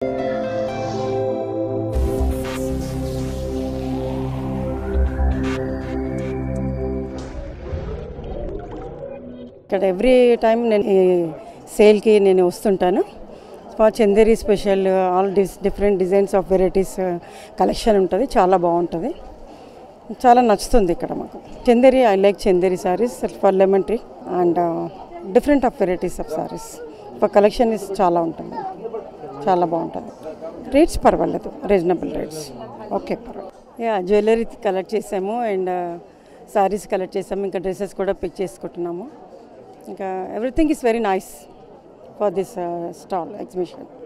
ఇక్కడ every time నేను ఈ సేల్కి నేను వస్తుంటాను for Chanderi special all this different designs of varieties collection ఉంటుంది చాలా బాగుంటుంది చాలా నచ్చుతుంది ఇక్కడ మాకు Chanderi I like Chanderi saris for lemon tree and different of varieties of saris for collection is చాలా ఉంటుంది చాలా బాగుంటుంది రేట్స్ పర్వాలేదు రీజనబుల్ రేట్స్ ఓకే పర్వాలేదు యా జ్యువెలరీ కలెక్ట్ చేసాము అండ్ సారీస్ కలెక్ట్ చేసాము ఇంకా డ్రెస్సెస్ కూడా పిక్ చేసుకుంటున్నాము ఇంకా everything is very nice for this stall exhibition